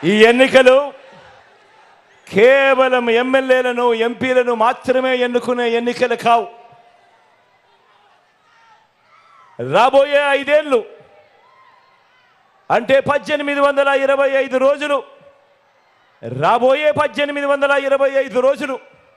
ఈ ఎన్నికలు కేవలం ఎమ్మెల్యేలను ఎంపీలను మాత్రమే ఎన్నుకునే ఎన్నికలు కావు రాబోయే ఐదేళ్ళు అంటే పద్దెనిమిది వందల ఇరవై ఐదు రోజులు రాబోయే పద్దెనిమిది వందల ఇరవై ఐదు రోజులు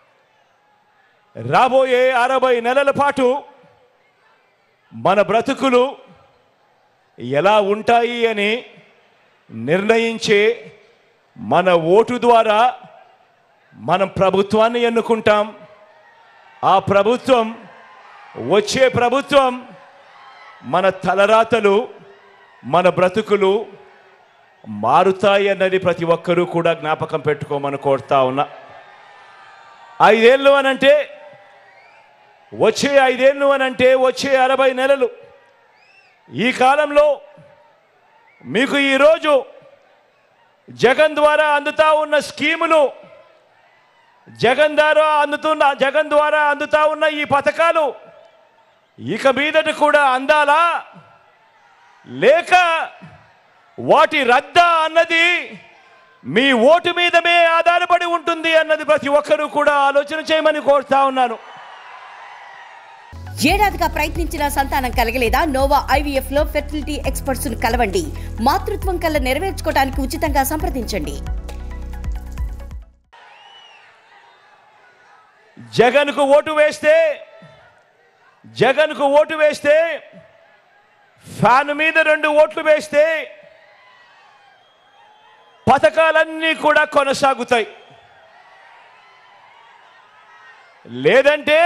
రాబోయే అరవై నెలల పాటు మన బ్రతుకులు ఎలా ఉంటాయి అని నిర్ణయించే మన ఓటు ద్వారా మనం ప్రభుత్వాన్ని ఎన్నుకుంటాం ఆ ప్రభుత్వం వచ్చే ప్రభుత్వం మన తలరాతలు మన బ్రతుకులు మారుతాయి అన్నది ప్రతి ఒక్కరూ కూడా జ్ఞాపకం పెట్టుకోమని కోరుతా ఉన్నా ఐదేళ్ళు అనంటే వచ్చే ఐదేళ్ళు అనంటే వచ్చే అరవై నెలలు ఈ కాలంలో మీకు ఈరోజు జగన్ ద్వారా అందుతా ఉన్న స్కీములు జగన్ ద్వారా అందుతున్న జగన్ ద్వారా అందుతా ఉన్న ఈ పథకాలు ఇక మీదట కూడా అందాలా లేక వాటి రద్దా అన్నది మీ ఓటు మీదమే ఆధారపడి ఉంటుంది అన్నది ప్రతి ఒక్కరూ కూడా ఆలోచన చేయమని కోరుతా ఉన్నాను ఏడాదిగా ప్రయత్నించిన సంతానం కలగలేదా నోవా ఐవీఎఫ్ లో ఫెర్టిలిటీ ఎక్స్పర్ట్స్ ను కలవండి మాతృత్వం కల్లా నెరవేర్చుకోవడానికి ఉచితంగా సంప్రదించండి జగన్కు ఓటు వేస్తే జగన్కు ఓటు వేస్తే ఫ్యాన్ మీద రెండు ఓట్లు వేస్తే పథకాలన్నీ కూడా కొనసాగుతాయి లేదంటే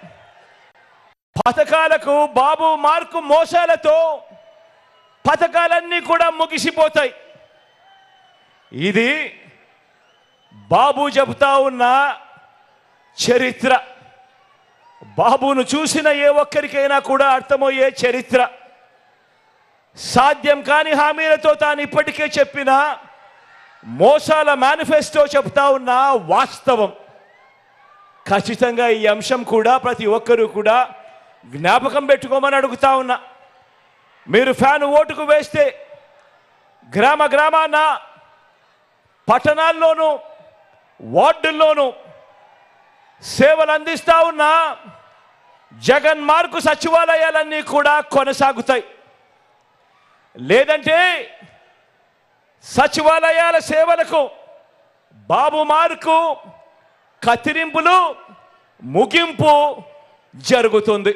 పథకాలకు బాబు మార్కు మోసాలతో పథకాలన్నీ కూడా ముగిసిపోతాయి ఇది బాబు చెబుతా ఉన్న చరిత్ర బాబును చూసిన ఏ ఒక్కరికైనా కూడా అర్థమయ్యే చరిత్ర సాధ్యం కాని హామీలతో తాను ఇప్పటికే చెప్పిన మోసాల మేనిఫెస్టో చెప్తా ఉన్న వాస్తవం ఖచ్చితంగా ఈ అంశం కూడా ప్రతి ఒక్కరూ కూడా జ్ఞాపకం పెట్టుకోమని అడుగుతా ఉన్నా మీరు ఫ్యాన్ ఓటుకు వేస్తే గ్రామ గ్రామాన పట్టణాల్లోనూ వార్డుల్లోనూ సేవలు అందిస్తా ఉన్న జగన్ మార్కు సచివాలయాలన్నీ కూడా కొనసాగుతాయి లేదంటే సచివాలయాల సేవలకు బాబు మార్కు కత్తిరింపులు ముగింపు జరుగుతుంది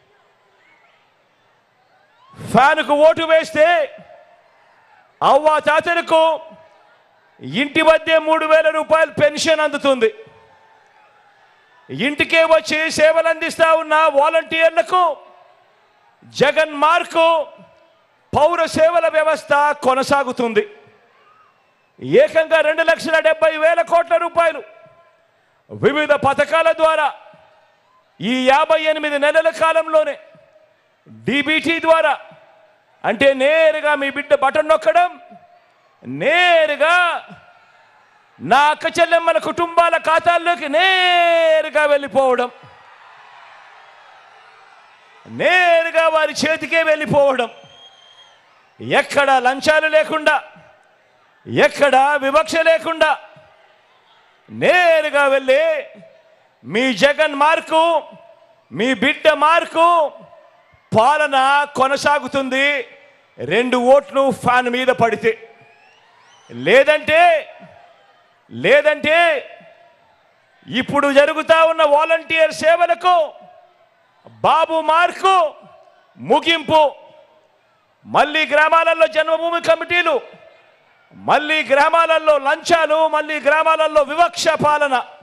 ఫ్యాన్కు ఓటు వేస్తే అవ్వ తాతలకు ఇంటి మధ్య మూడు వేల రూపాయలు పెన్షన్ అందుతుంది ఇంటికే వచ్చి సేవలు అందిస్తా ఉన్న వాలంటీర్లకు జగన్ మార్కు పౌర సేవల వ్యవస్థ కొనసాగుతుంది ఏకంగా రెండు లక్షల డెబ్బై వేల కోట్ల రూపాయలు వివిధ పథకాల ద్వారా ఈ యాభై ఎనిమిది నెలల కాలంలోనే డిబిటీ ద్వారా అంటే నేరుగా మీ బిడ్డ బటన్ నొక్కడం నేరుగా నా అక్క చెల్లెమ్మల కుటుంబాల ఖాతాల్లోకి నేరుగా వెళ్ళిపోవడం నేరుగా వారి చేతికే వెళ్ళిపోవడం ఎక్కడ లంచాలు లేకుండా ఎక్కడ వివక్ష లేకుండా నేరుగా వెళ్ళి మీ జగన్ మార్కు మీ బిడ్డ మార్కు పాలన కొనసాగుతుంది రెండు ఓట్లు ఫ్యాన్ మీద పడితే లేదంటే లేదంటే ఇప్పుడు జరుగుతా ఉన్న వాలంటీర్ సేవలకు బాబు మార్కు ముగింపు మళ్ళీ గ్రామాలలో జన్మభూమి కమిటీలు మళ్ళీ గ్రామాలలో లంచాలు మళ్ళీ గ్రామాలలో వివక్ష పాలన